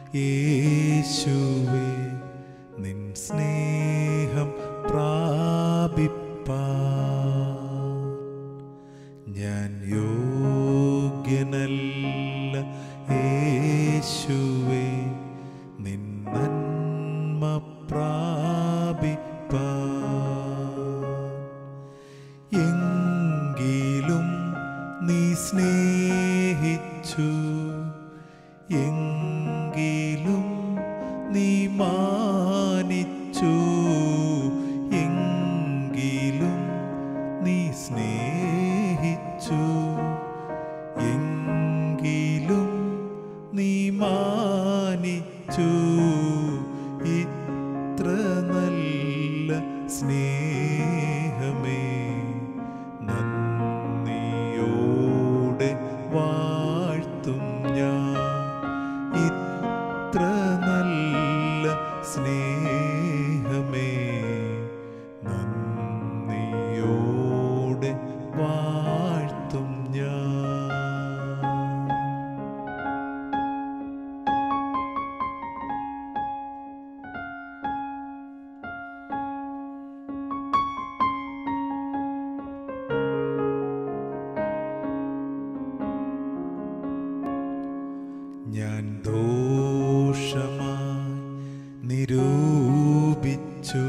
യേശുവേ നിൻ സ്നേഹം പ്രാപിപ്പാ ഞാൻ യോഗ്യനല്ല യേശുവേ നിൻ നന്മ പ്രാപിപ്പാ എങ്കിലും നീ സ്നേഹിച്ചു എങ്കിലും നീ മാനിച്ചു എങ്കിലും നീ സ്നേഹിച്ചു എങ്കിലും നീ മാനിച്ചു ഇത്ര നല്ല സ്നേഹമേ നന്ദിയോടെ വാഴ്ത്തും ഞാൻ ഇത്ര നല്ല സ്നേഹമേ നന്ദിയോടെ വാഴ്ത്തും ഞാൻ ഞാൻ ദോഷമായി നിരൂപിച്ചു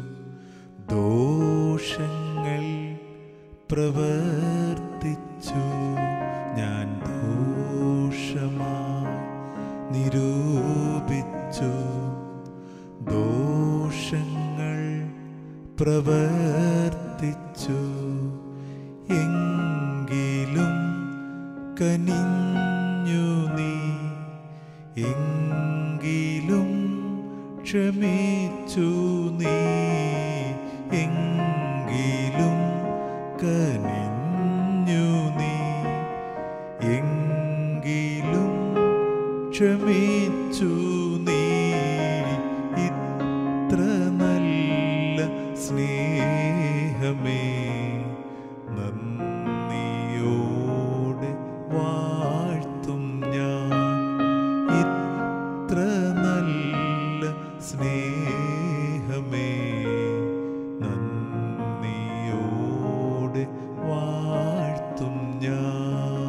ദോഷങ്ങൾ പ്രവർത്തിച്ചു ഞാൻ ദോഷമായി നിരൂപിച്ചു ദോഷങ്ങൾ പ്രവർത്തിച്ചു എങ്കിലും കനിഞ്ഞു നീ എങ്കിലും ക്ഷമിച്ചു നീ എങ്കിലും കനിഞ്ഞു നീ എങ്കിലും ക്ഷമിച്ചു നീ ഇത്ര നല്ല സ്നേഹമേ നന്ദിയോടെ വാഴ്ത്തും ഞാൻ ഇത്ര നല്ല സ്നേഹമേ നന്ദിയോടെ വാഴ്ത്തും ഞാൻ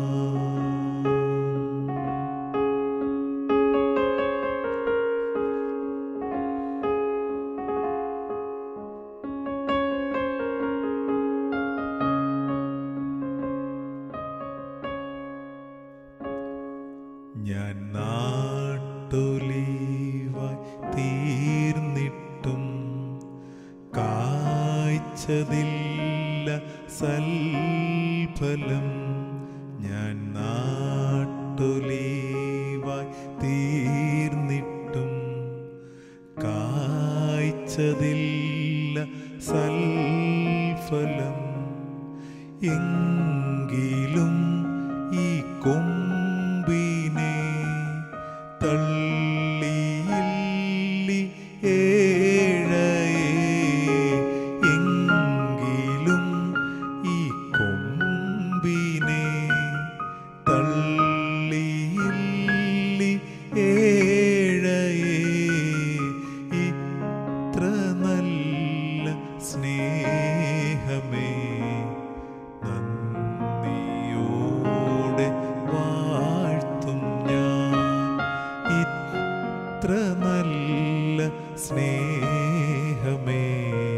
ഞാൻ നാട്ടൊലിവായി തീർന്നിട്ടും കായ്ച്ചതില്ല സൽഫലം ഞാൻ നാട്ടൊലിവായി തീർന്നിട്ടും കായ്ച്ചതില്ല സൽഫലം എങ്കിലും ഈ കൊമ്പിനെ തള്ളിയില്ലി ഏഴയേ എങ്കിലും ഈ കൊമ്പിനെ തള്ളിയില്ലി ഏഴയേ ഇത്ര നല്ല സ്നേഹമേ നന്ദിയോടെ വാഴ്ത്തും ഞാൻ ഇത്ര നല്ല സ്നേഹമേ